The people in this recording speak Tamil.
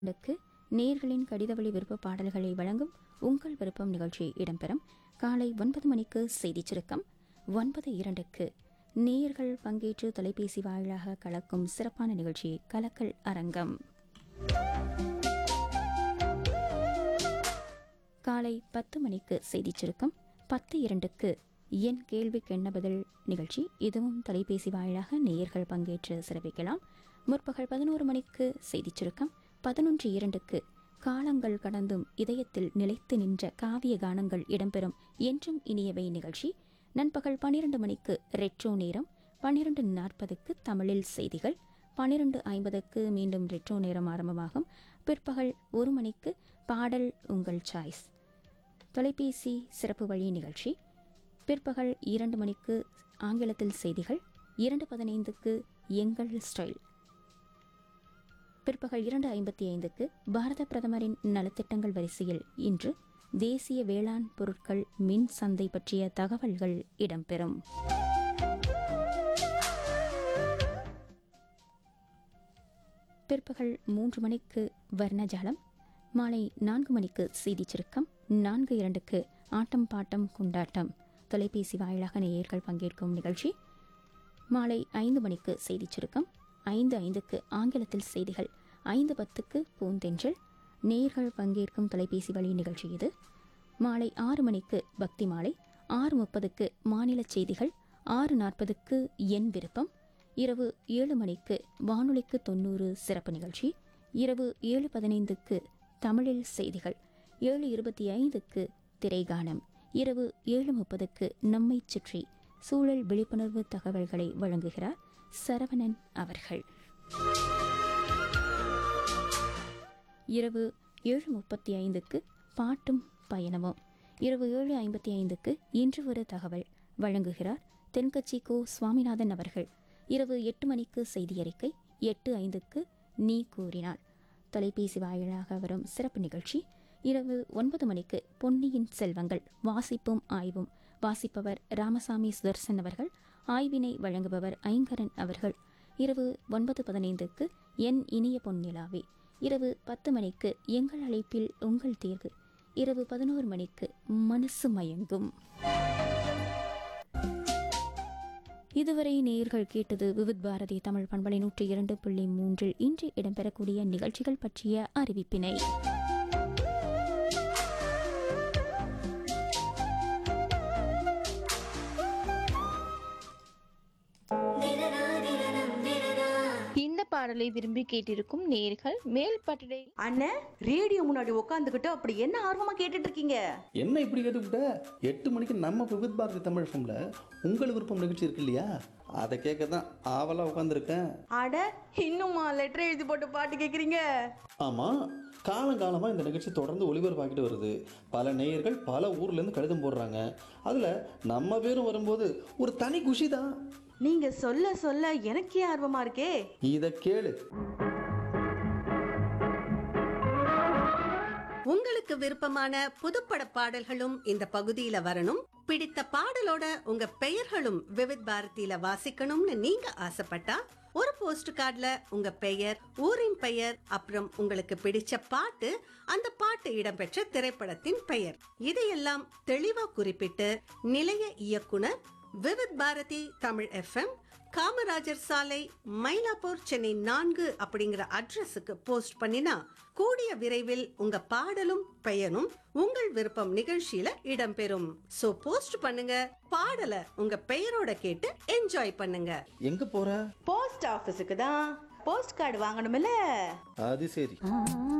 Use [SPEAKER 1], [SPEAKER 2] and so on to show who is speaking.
[SPEAKER 1] க்கு நேர்களின் கடிதவழி விருப்ப பாடல்களை வழங்கும் உங்கள் விருப்பம் நிகழ்ச்சி இடம்பெறும் காலை ஒன்பது மணிக்கு செய்திச் சுருக்கம் ஒன்பது இரண்டுக்கு நேயர்கள் பங்கேற்று தொலைபேசி வாயிலாக கலக்கும் சிறப்பான நிகழ்ச்சி கலக்கல் அரங்கம் காலை பத்து மணிக்கு செய்திச் சுருக்கம் பத்து இரண்டுக்கு என் கேள்விக்கு என்ன பதில் நிகழ்ச்சி இதுவும் தொலைபேசி வாயிலாக நேயர்கள் பங்கேற்று சிறப்பிக்கலாம் முற்பகல் பதினோரு மணிக்கு செய்திச் சுருக்கம் பதினொன்று இரண்டுக்கு காலங்கள் கடந்தும் இதயத்தில் நிலைத்து நின்ற காவிய கானங்கள் இடம்பெறும் என்றும் இனியவை நிகழ்ச்சி நண்பகல் பன்னிரண்டு மணிக்கு ரெட்ரோ நேரம் பன்னிரண்டு நாற்பதுக்கு தமிழில் செய்திகள் பன்னிரண்டு ஐம்பதுக்கு மீண்டும் ரெட்ரோ நேரம் ஆரம்பமாகும் பிற்பகல் ஒரு மணிக்கு பாடல் உங்கள் சாய்ஸ் தொலைபேசி சிறப்பு வழி நிகழ்ச்சி பிற்பகல் இரண்டு மணிக்கு ஆங்கிலத்தில் செய்திகள் இரண்டு பதினைந்துக்கு எங்கள் ஸ்டைல் பிற்பகல் இரண்டு ஐம்பத்தி ஐந்துக்கு பாரத பிரதமரின் நலத்திட்டங்கள் வரிசையில் இன்று தேசிய வேளாண் பொருட்கள் மின் சந்தை பற்றிய தகவல்கள் இடம்பெறும் பிற்பகல் மூன்று மணிக்கு வர்ணஜாலம் மாலை நான்கு மணிக்கு செய்திச் சுருக்கம் நான்கு இரண்டுக்கு ஆட்டம் பாட்டம் கொண்டாட்டம் தொலைபேசி வாயிலாக நேயர்கள் பங்கேற்கும் நிகழ்ச்சி மாலை ஐந்து மணிக்கு செய்திச் சுருக்கம் ஐந்து ஐந்துக்கு ஆங்கிலத்தில் செய்திகள் ஐந்து பத்துக்கு பூந்தென்றல் நேயர்கள் பங்கேற்கும் தொலைபேசி வழி நிகழ்ச்சி இது மாலை ஆறு மணிக்கு பக்தி மாலை ஆறு முப்பதுக்கு மாநில செய்திகள் ஆறு நாற்பதுக்கு என் விருப்பம் இரவு ஏழு மணிக்கு வானொலிக்கு தொண்ணூறு சிறப்பு நிகழ்ச்சி இரவு ஏழு பதினைந்துக்கு தமிழில் செய்திகள் ஏழு இருபத்தி ஐந்துக்கு திரைகானம் இரவு ஏழு முப்பதுக்கு நம்மைச் சுற்றி சூழல் விழிப்புணர்வு தகவல்களை வழங்குகிறார் சரவணன் அவர்கள் இரவு ஏழு முப்பத்தி ஐந்துக்கு பாட்டும் பயணமும் இரவு ஏழு ஐம்பத்தி ஐந்துக்கு இன்று ஒரு தகவல் வழங்குகிறார் தென்கட்சி கோ சுவாமிநாதன் அவர்கள் இரவு எட்டு மணிக்கு செய்தி அறிக்கை எட்டு ஐந்துக்கு நீ கூறினாள் தொலைபேசி வாயிலாக வரும் சிறப்பு நிகழ்ச்சி இரவு ஒன்பது மணிக்கு பொன்னியின் செல்வங்கள் வாசிப்பும் ஆய்வும் வாசிப்பவர் ராமசாமி சுதர்சன் அவர்கள் ஆய்வினை வழங்குபவர் ஐங்கரன் அவர்கள் இரவு ஒன்பது பதினைந்துக்கு என் இனிய பொன்னிலாவே இரவு பத்து மணிக்கு எங்கள் அழைப்பில் உங்கள் தேர்வு இரவு பதினோரு மணிக்கு மனசு மயங்கும் இதுவரை நேயர்கள் கேட்டது விவித் பாரதி தமிழ் பண்பலை நூற்றி இரண்டு புள்ளி மூன்றில் இன்று இடம்பெறக்கூடிய நிகழ்ச்சிகள் பற்றிய அறிவிப்பினை
[SPEAKER 2] இந்த பாடலை விரும்பி கேட்டிருக்கும் நேர்கள் மேல் பட்டடை
[SPEAKER 3] அண்ணன் ரேடியோ முன்னாடி உட்காந்துக்கிட்டு அப்படி என்ன ஆர்வமா கேட்டுட்டு இருக்கீங்க
[SPEAKER 4] என்ன இப்படி கேட்டுவிட்ட எட்டு மணிக்கு நம்ம விவித் பாரதி தமிழ் ஃபம்ல உங்கள் விருப்பம் நிகழ்ச்சி இருக்கு இல்லையா அதை கேட்க தான் ஆவலாக உட்காந்துருக்கேன்
[SPEAKER 3] அட இன்னுமா லெட்டர் எழுதி போட்டு பாட்டு கேக்குறீங்க
[SPEAKER 4] ஆமாம் காலங்காலமாக இந்த நிகழ்ச்சி தொடர்ந்து ஒளிபரப்பாக்கிட்டு வருது பல நேயர்கள் பல ஊர்லேருந்து கடிதம் போடுறாங்க அதில் நம்ம பேரும் வரும்போது ஒரு தனி குஷி தான்
[SPEAKER 3] நீங்க சொல்ல சொல்ல எனக்கே ஆர்வமா இருக்கே
[SPEAKER 4] இதை கேளு
[SPEAKER 5] உங்களுக்கு விருப்பமான புதுப்பட பாடல்களும் இந்த பகுதியில வரணும் பிடித்த பாடலோட உங்க பெயர்களும் விவித் பாரதியில வாசிக்கணும்னு நீங்க ஆசைப்பட்டா ஒரு போஸ்ட் கார்டுல உங்க பெயர் ஊரின் பெயர் அப்புறம் உங்களுக்கு பிடிச்ச பாட்டு அந்த பாட்டு இடம்பெற்ற திரைப்படத்தின் பெயர் இதையெல்லாம் தெளிவா குறிப்பிட்டு நிலைய இயக்குனர் விவித் பாரதி தமிழ் எஃப்எம் காமராஜர் சாலை மயிலாப்பூர் சென்னை நான்கு அப்படிங்கிற அட்ரஸுக்கு போஸ்ட் பண்ணினா கூடிய விரைவில் உங்க பாடலும் பெயரும் உங்கள் விருப்பம் நிகழ்ச்சியில இடம்பெறும் சோ போஸ்ட் பண்ணுங்க பாடலை உங்க பெயரோட கேட்டு என்ஜாய் பண்ணுங்க
[SPEAKER 4] எங்கே போகிற
[SPEAKER 3] போஸ்ட் ஆபீஸுக்கு தான் போஸ்ட் கார்டு வாங்கணும்ல
[SPEAKER 4] அது சரி